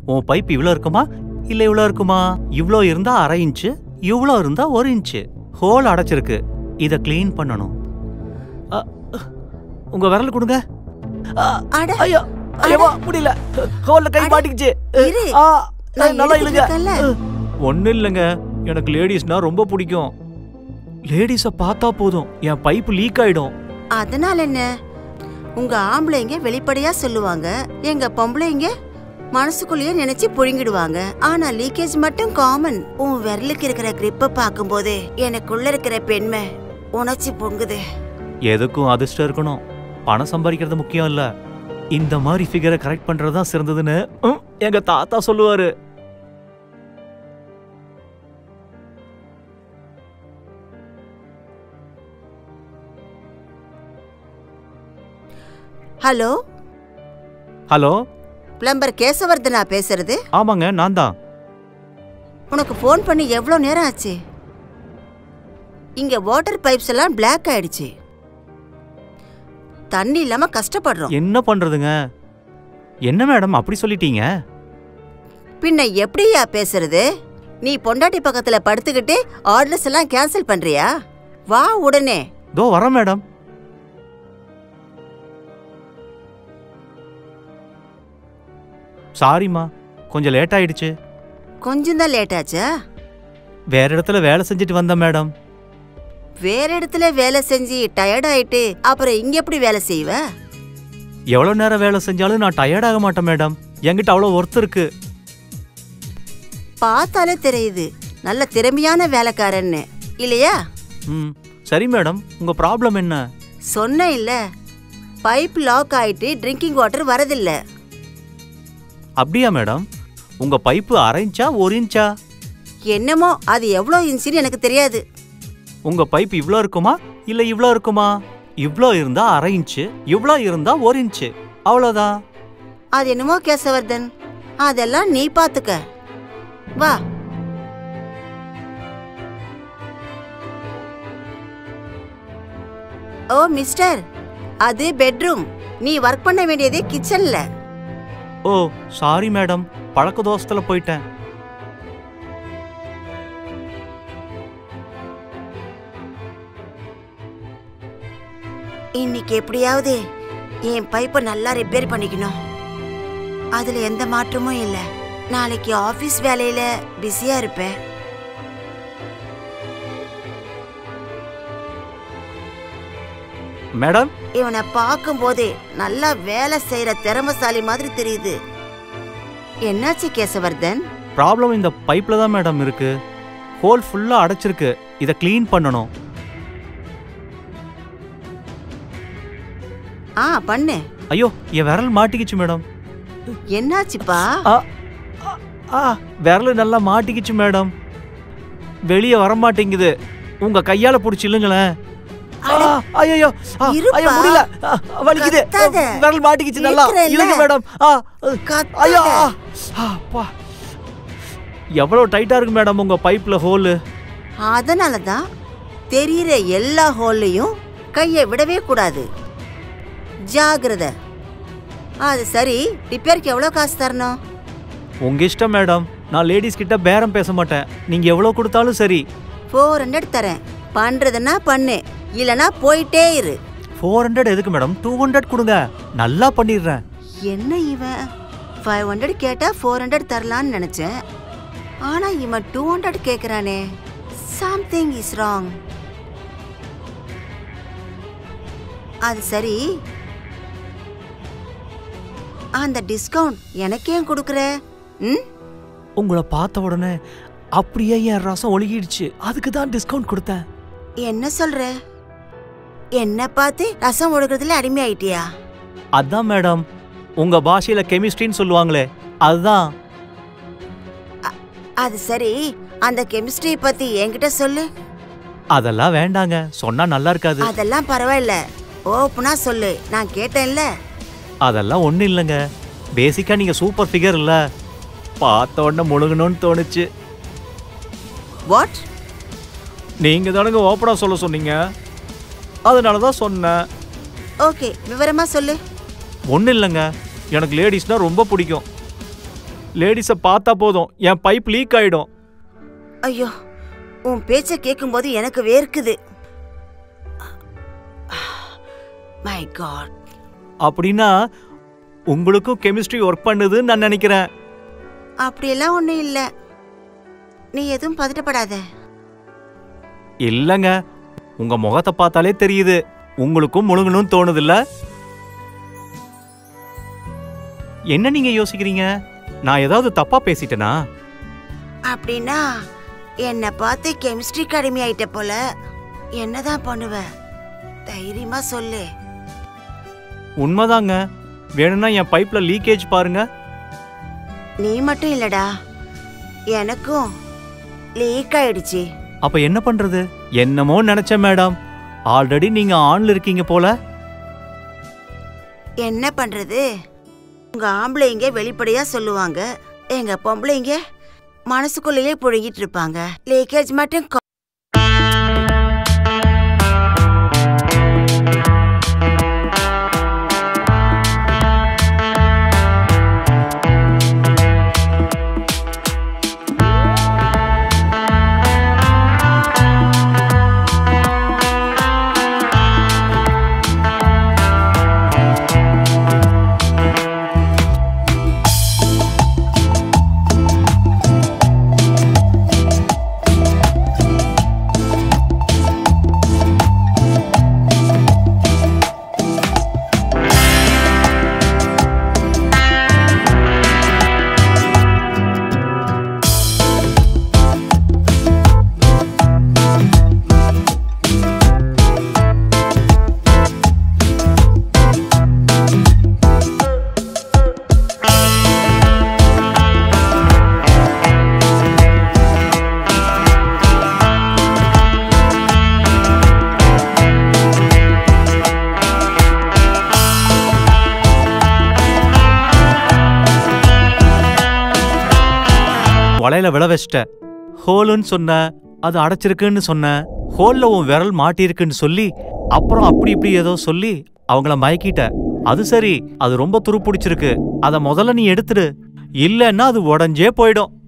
உன் பைப் இவ்ளோ இருக்குமா இல்ல இவ்ளோ இருக்குமா இவ்ளோ இருந்தா அரை இன்ச்சு இவ்ளோ இருந்தா ஒரு இன்ச்சு ஹோல் அடைச்சிருக்கு இத க்ளீன் பண்ணணும் அ, அ, உங்க விரல் கொடுங்க அ, அட ஐயோ ஐயோ முடியல ஹோல்ல கை அட, மாட்டிக்கிச்சு இரு. ஆ, நான் நல்லா எடுத்துட்டு இழுங்க இருக்கேன்ல. ஒன்றும் இல்லைங்க எனக்கு லேடிஸ்னா ரொம்ப பிடிக்கும் லேடிஸை பார்த்தா போதும் என் பைப் லீக் ஆயிடும் அதனால என்ன உங்க ஆம்பளைங்க வெளிப்படையா சொல்லுவாங்க எங்க பொம்பளைங்க மனசுக்குள்ளேயே நினைச்சு புழுங்கிடுவாங்க ஆனா லீக்கேஜ் மட்டும் காமன் உன் விரலுக்கு இருக்கிற கிரிப்ப பார்க்கும்போது எனக்குள்ள இருக்கிற பெண்மை உணர்ச்சி பொங்குது எதுக்கும் அதிர்ஷ்டம் இருக்கணும் பணம் சம்பாதிக்கிறது முக்கியம் இல்ல இந்த மாதிரி ஃபிகரை கரெக்ட் பண்றது தான் சிறந்ததுன்னு ம், எங்க தாத்தா சொல்லுவாரு ஹலோ ஹலோ பிளம்பர் கேசவர்தனா பேசுறது ஆமாங்க நான் தான் உனக்கு ஃபோன் பண்ணி எவ்வளோ நேரம் ஆச்சு இங்க வாட்டர் பைப்ஸ் எல்லாம் பிளாக் ஆயிடுச்சு தண்ணி இல்லாம கஷ்டப்படுறோம் என்ன பண்றதுங்க என்ன மேடம் அப்படி சொல்லிட்டீங்க பின்ன எப்படியா பேசுறது நீ பொண்டாட்டி பக்கத்துல படுத்துக்கிட்டு ஆர்டர்ஸ் எல்லாம் கேன்சல் பண்றியா வா உடனே தோ வரேன் மேடம் சாரிம்மா கொஞ்சம் லேட் ஆயிடுச்சு கொஞ்சம் தான் லேட் ஆச்சா வேற இடத்துல வேலை செஞ்சுட்டு வந்தேன் மேடம் வேற இடத்துல வேலை செஞ்சு டயர்ட் ஆயிட்டு அப்புறம் இங்க எப்படி வேலை செய்வ எவ்வளோ நேரம் வேலை செஞ்சாலும் நான் டயர்ட் ஆக மாட்டேன் மேடம் என்கிட்ட அவ்வளோ ஒர்த் இருக்கு பார்த்தாலே தெரியுது நல்ல திறமையான வேலைக்காரன்னு இல்லையா ம் சரி மேடம் உங்க ப்ராப்ளம் என்ன சொன்ன இல்ல பைப் லாக் ஆயிட்டு ட்ரிங்கிங் வாட்டர் வரதில்ல அப்படியா மேடம் உங்க பைப்பு அரை இன்ச்சா ஒரு இன்ச்சா என்னமோ அது எவ்வளோ இன்ச்சுன்னு எனக்கு தெரியாது உங்க பைப் இவ்ளோ இருக்குமா இல்ல இவ்ளோ இருக்குமா இவ்ளோ இருந்தா அரை இன்ச்சு இவ்ளோ இருந்தா ஒரு இன்ச்சு அவ்வளோதான் அது என்னமோ கேசவர்தன் அதெல்லாம் நீ பாத்துக்க வா ஓ மிஸ்டர் அது பெட்ரூம் நீ ஒர்க் பண்ண வேண்டியது கிச்சன்ல ஓ சாரி மேடம் பழக்க தோசத்துல போயிட்டேன் இன்னைக்கு எப்படியாவது என் பைப்பை நல்லா ரிப்பேர் பண்ணிக்கணும் அதுல எந்த மாற்றமும் இல்ல நாளைக்கு ஆபீஸ் வேலையில பிஸியா இருப்பேன் மேடம் இவனை பார்க்கும்போதே நல்லா வேலை செய்யற திறமசாலி மாதிரி தெரியுது என்னாச்சு கேசவர்தன் ப்ராப்ளம் இந்த பைப்ல தான் மேடம் இருக்கு ஹோல் ஃபுல்லா அடைச்சிருக்கு இதை க்ளீன் பண்ணணும் ஆ பண்ணு ஐயோ என் விரல் மாட்டிக்கிச்சு மேடம் என்னாச்சுப்பா ஆ ஆ, ஆ விரல் நல்லா மாட்டிக்கிச்சு மேடம் வெளியே வர மாட்டேங்குது உங்க கையால புடிச்சு இல்லுங்களேன் ஐயோ ஐயோ இருப்பா. முடியல ஆ, வலிக்குது கத்தாத. விரல் மாட்டிக்கிச்சு நல்லா இருக்கிறேன்ல. இல்லைங்க மேடம் ஆ கத்தாத. ஐயோ ஆ, ஆ, அப்பா எவ்வளவு டைட்டா இருக்கு மேடம் உங்க பைப்ல ஹோலு அதனால தான் தெரியிற எல்லா ஹோல்லையும் கையை விடவே கூடாது ஜாகிரதை அது சரி ரிப்பேருக்கு எவ்வளோ காசு தரணும் உங்க இஷ்டம் மேடம் நான் லேடிஸ் கிட்ட பேரம் பேச மாட்டேன் நீங்க எவ்வளவு கொடுத்தாலும் சரி ஃபோர் ஹண்ட்ரட் தரேன் பண்றதுன்னா பண்ணு இல்லனா போயிட்டே இரு ஃபோர் ஹண்ட்ரட் எதுக்கு மேடம் டூ ஹண்ட்ரட் கொடுங்க நல்லா பண்ணிடுறேன் என்ன இவன் ஃபைவ் ஹண்ட்ரட் கேட்டா ஃபோர் ஹண்ட்ரட் தரலான்னு நினைச்சேன் ஆனா இவன் டூ ஹண்ட்ரட் கேக்குறானே சம்திங் இஸ் ராங் அது சரி அந்த டிஸ்கவுண்ட் எனக்கே கொடுக்குற ம் உங்களை பார்த்த உடனே அப்படியே என் ரசம் ஒழுகிடுச்சு அதுக்கு தான் டிஸ்கவுண்ட் கொடுத்தேன் என்ன சொல்ற என்ன பார்த்து ரசம் ஒழுகுறதுல அடிமையாயிட்டியா அதான் மேடம் உங்க பாஷையில கெமிஸ்ட்ரின்னு சொல்லுவாங்களே அதுதான் அது சரி அந்த கெமிஸ்ட்ரி பத்தி என்கிட்ட சொல்லு அதெல்லாம் வேண்டாங்க சொன்னா நல்லா இருக்காது அதெல்லாம் பரவாயில்ல ஓப்பனா சொல்லு நான் கேட்டேன்ல அதெல்லாம் ஒண்ணும் இல்லைங்க பேசிக்கா நீங்க சூப்பர் ஃபிகர் இல்ல பார்த்த உடனே முழுகணும்னு தோணுச்சு வாட் நீங்க தானுங்க ஓப்பனா சொல்ல சொன்னீங்க அதனால தான் சொன்னேன் ஓகே விவரமா சொல்லு ஒன்றும் இல்லைங்க எனக்கு லேடிஸ்னா ரொம்ப பிடிக்கும் லேடிஸை பார்த்தா போதும் என் பைப் லீக் ஆயிடும் ஐயோ உன் பேச்ச கேட்கும்போது எனக்கு வேர்க்குது மை காட் அப்படின்னா உங்களுக்கும் கெமிஸ்ட்ரி ஒர்க் பண்ணுதுன்னு நான் நினைக்கிறேன் அப்படியெல்லாம் ஒன்றும் இல்லை நீ எதுவும் பதட்டப்படாத இல்லைங்க உங்க முகத்தை பார்த்தாலே தெரியுது உங்களுக்கும் முழுங்கணும்னு தோணுதுல்ல என்ன நீங்க யோசிக்கிறீங்க நான் ஏதாவது தப்பா பேசிட்டேனா அப்படின்னா என்னை பார்த்து கெமிஸ்ட்ரி அடிமை ஆயிட்ட போல என்னதான் பண்ணுவ தைரியமா சொல்லு உண்மைதாங்க வேணும்னா என் பைப்ல லீக்கேஜ் பாருங்க நீ மட்டும் இல்லடா எனக்கும் லீக் ஆயிடுச்சு அப்ப என்ன பண்றது என்னமோ நினைச்சேன் மேடம் ஆல்ரெடி நீங்க ஆன்ல இருக்கீங்க போல என்ன பண்றது உங்க ஆம்பளைங்க வெளிப்படையா சொல்லுவாங்க எங்க பொம்பளைங்க மனசுக்குள்ளேயே புழுங்கிட்டு இருப்பாங்க லீக்கேஜ் மட்டும் கா- வலையில விழ வச்சிட்ட ஹோலுன்னு சொன்ன அது அடைச்சிருக்குன்னு சொன்ன ஹோல்ல உன் விரல் மாட்டியிருக்குன்னு சொல்லி அப்புறம் அப்படி இப்படி ஏதோ சொல்லி அவங்கள மயக்கிட்ட அது சரி அது ரொம்ப துரு பிடிச்சிருக்கு அத முதல்ல நீ எடுத்துடு இல்லைன்னா அது உடஞ்சே போயிடும்